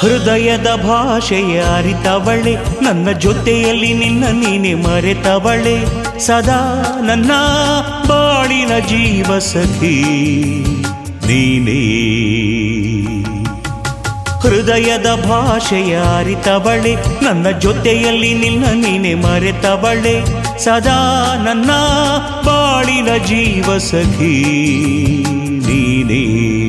ಹೃದಯದ ಭಾಷೆಯ ಅರಿತವಳೆ ನನ್ನ ಜೊತೆಯಲ್ಲಿ ನಿನ್ನ ನೀನೆ ಮರೆತವಳೆ ಸದಾ ನನ್ನ ಬಾಳಿನ ಜೀವ ಸಖಿ ನೀನೇ ಹೃದಯದ ಭಾಷೆಯ ಅರಿತವಳೆ ನನ್ನ ಜೊತೆಯಲ್ಲಿ ನಿನ್ನ ನೀನೆ ಮರೆತವಳೆ ಸದಾ ನನ್ನ ಬಾಳಿನ ಜೀವ ಸಖಿ ನೀನೇ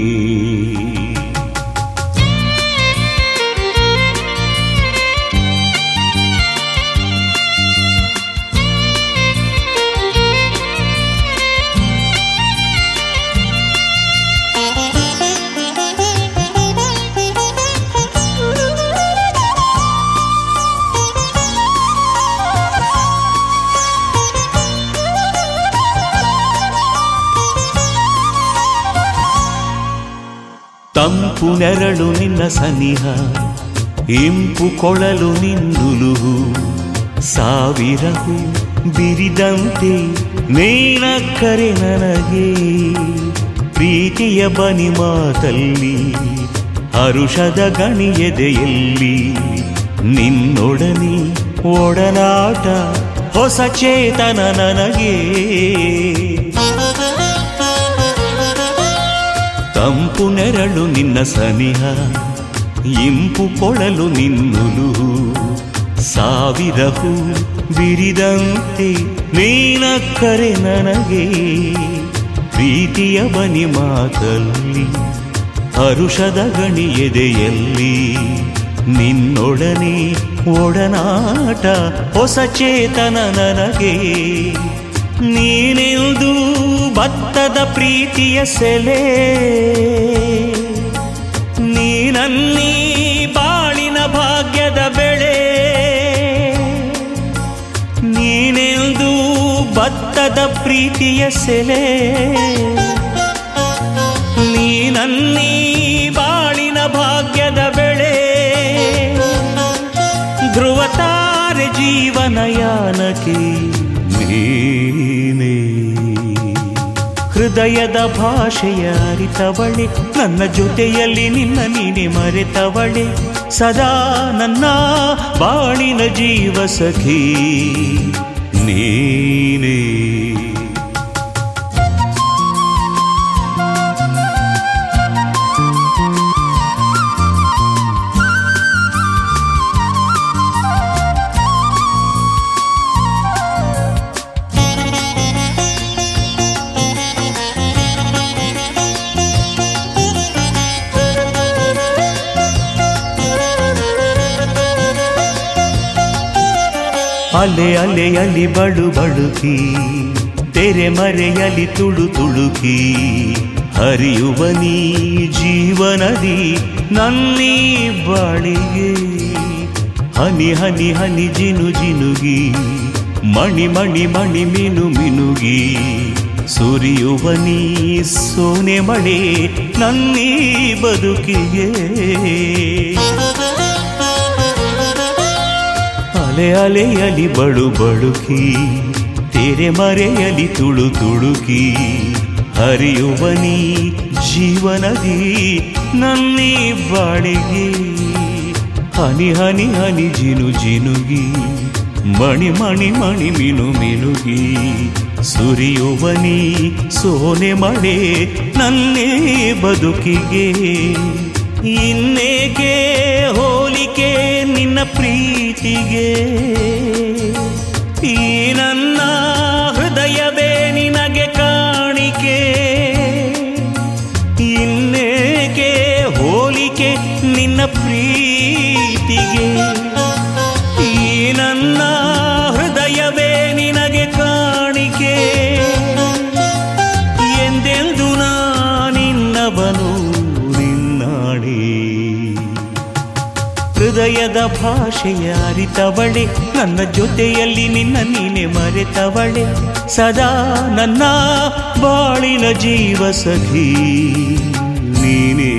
ತಂಪು ನೆರಳು ನಿನ್ನ ಸನಿಹ ಇಂಪು ಕೊಳಲು ನಿನ್ನುಲುಹು ಸಾವಿರಹು ಬಿರಿದಂತೆ ನೀನಕ್ಕರೆ ನನಗೆ ಪ್ರೀತಿಯ ಬನಿ ಮಾತಲ್ಲಿ ಹರುಷದ ಗಣಿಯದೆಯಲ್ಲಿ ನಿನ್ನೊಡನೆ ಒಡನಾಟ ಹೊಸ ಚೇತನ ನನಗೆ ತಂಪು ನೆರಳು ನಿನ್ನ ಸನಿಹ ಇಂಪು ಕೊಳಲು ನಿನ್ನುಲು ಸಾವಿರಹು ಬಿರಿದಂತೆ ನೀನಕ್ಕರೆ ನನಗೆ ಪ್ರೀತಿಯ ಬನಿ ಮಾತಲ್ಲಿ ಹರುಷದ ಗಣಿ ಎದೆಯಲ್ಲಿ ನಿನ್ನೊಡನೆ ಒಡನಾಟ ಹೊಸ ಚೇತನ ನನಗೆ ನೀನೆಂದು ಭತ್ತದ ಪ್ರೀತಿಯ ಸೆಲೆ ನೀನನ್ನೀ ಬಾಳಿನ ಭಾಗ್ಯದ ಬೆಳೆ ನೀನೆಂದು ಭತ್ತದ ಪ್ರೀತಿಯ ಸೆಲೆ ನೀನನ್ನೀ ಬಾಳಿನ ಭಾಗ್ಯದ ಬೆಳೆ ಧ್ರುವ ತಾರೆ ಜೀವನಯಾನಕ್ಕೆ ನೀನೇ ಹೃದಯದ ಭಾಷೆಯ ಅರಿತವಳೆ ನನ್ನ ಜೊತೆಯಲ್ಲಿ ನಿನ್ನ ನೀನೆ ಮರೆತವಳೆ ಸದಾ ನನ್ನ ಬಾಳಿನ ಜೀವ ಸಖಿ ನೀನೇ ಅಲೆ ಅಲೆಯಲಿ ಬಳು ಬಳುಕಿ ತೆರೆ ಮರೆಯಲಿ ತುಳು ತುಳುಕಿ ಹರಿಯುವ ನೀ ಜೀವನದಿ ನನ್ನೀ ಬಾಳಿಗೆ ಹನಿ ಹನಿ ಹನಿ ಜಿನು ಜಿನುಗಿ ಮಣಿ ಮಣಿ ಮಣಿ ಮಿನು ಮಿನುಗಿ ಸುರಿಯುವ ನೀ ಸೋನೆ ಮಳೆ ನನ್ನೀ ಬದುಕಿಗೆ ಅಲೆ ಅಲೆಯಲಿ ಬಳು ಬಳುಕಿ ತೆರೆ ಮರೆಯಲಿ ತುಳು ತುಳುಕಿ ಹರಿಯುವ ನೀ ಜೀವನದಿ ನನ್ನೀ ಬಾಳಿಗೆ ಹನಿ ಹನಿ ಹನಿ ಜಿನು ಜಿನುಗಿ ಮಣಿ ಮಣಿ ಮಣಿ ಮಿನು ಮಿನುಗಿ ಸುರಿಯುವ ನೀ ಸೋನೆ ಮಳೆ ನನ್ನೇ ಬದುಕಿಗೆ ಇನ್ನೇಕೆ ಹೋಲಿಕೆ ನಿನ್ನ ಪ್ರೀತಿಗೆ ಈ ನನ್ನ ಹೃದಯವೇ ನಿನಗೆ ಕಾಣಿಕೆ ಇನ್ನೇಕೆ ಹೋಲಿಕೆ ನಿನ್ನ ಪ್ರೀತಿಗೆ ಈ ನನ್ನ ಹೃದಯವೇ ನಿನಗೆ ಕಾಣಿಕೆ ಎಂದೆಂದು ನಾನಿನ್ನವನು ನಿನ್ನಾಡಿ ಹೃದಯದ ಭಾಷೆಯ ಅರಿತವಳೆ ನನ್ನ ಜೊತೆಯಲ್ಲಿ ನಿನ್ನ ನೀನೆ ಮರೆತವಳೆ ಸದಾ ನನ್ನ ಬಾಳಿನ ಜೀವ ಸಖಿ ನೀನೇ